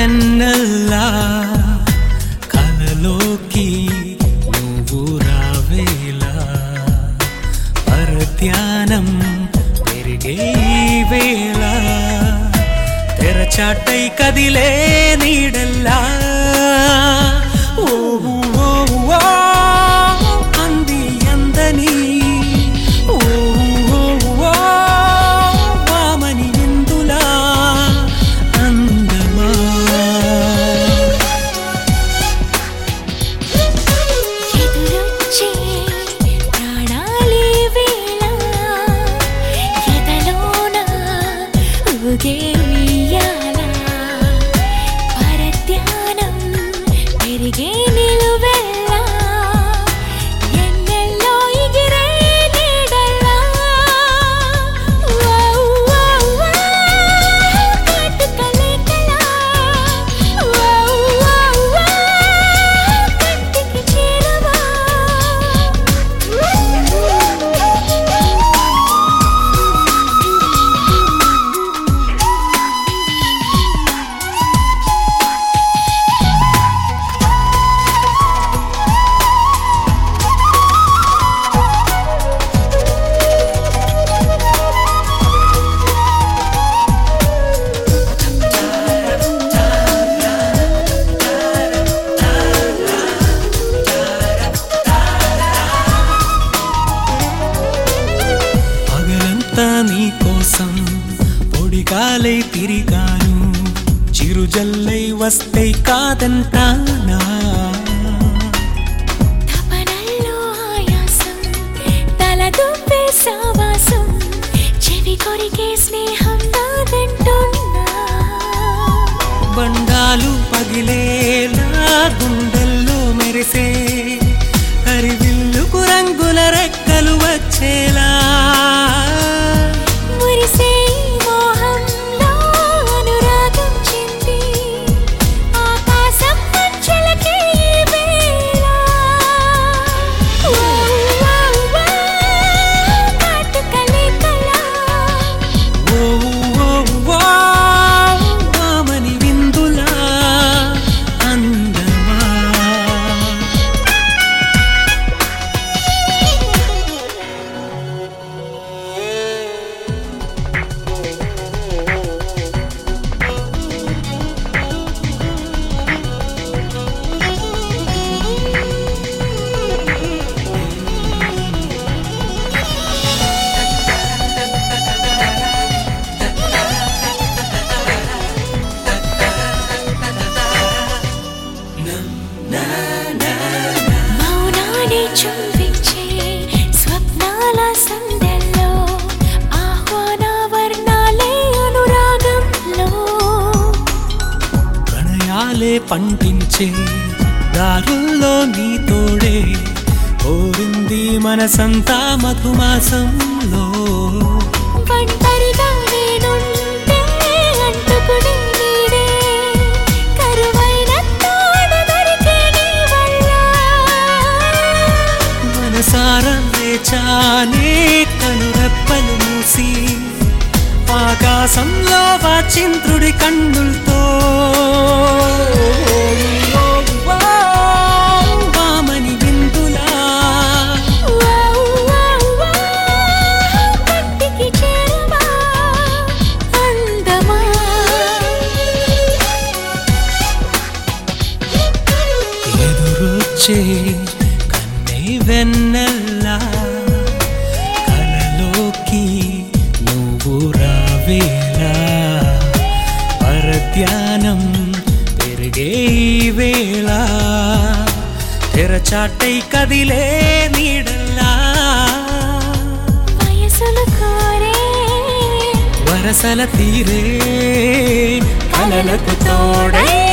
vanilla కలలోకి నువ్వు రావేలా పరధ్యానం పెరిగే ఈ వేళ తెరచాటై కదిలే నీడల్లా ఓ ఓ, ఓ, అంది అందని ఓ ఓ, ఓ, వామని విందులా అందమా ఎదురొచ్చే ప్రాణాలే వేళ ఎదలోన ఊగే ఉయ్యాల పరధ్యానం పెరిగే నిలువెల్ల ఎన్నెల్లో ఎగిరే నీడల్లా వౌ వౌ వౌ కాటుకలే కలా వౌ వౌ వౌ కంటికి చేరవా పగలంతా నీ కోసం పొడిగాలై తిరిగాను చిరుజల్లై వస్తే కాదంటానా తపనల్లో ఆయాసం తల దువ్వే సావాసం చెవి కొరికే స్నేహం నాదంటున్నా బండాలు పగిలేలా గుండెల్లో మెరిసే హరివిల్లుకు రంగుల రెక్కలు వచ్చేలా మురిసే మోహంలో అనురాగం చెంది ఆకాశం మంచులకే ఈ వేళ ఓ ఓ ఓ కాటుకలే కలా ఓ ఓ ఓ వామని విందులా అందమా మౌనాన్ని చుంబించే స్వప్నాల సందెల్లో ఆహ్వాన వర్ణాలే అనురాగంలో ప్రణయాలే పండించే దారుల్లో నీ తోడే కోరింది మనసంతా మధుమాసంలో ఒంటరిగా నేనుంటే అంటుకుని నీడే కరువైన తోడు దొరికే నీ వల్ల మనసారా లేచానే కనురెప్పలు మూసి ఆకాశంలో వాచింద్రుడి కన్నులతో వామని విందులా వౌ వౌ వౌ కంటికి చేరవా అందమా ఎదురొచ్చే కన్నే వెన్నెల్లా కలలోకి నువ్వు రావేలా పరధ్యానం పెరిగే ఈ వేళ తెరచాటై కదిలే నీడల్లా వయసులు కోరే వరసల తీరే కలలకు తోడై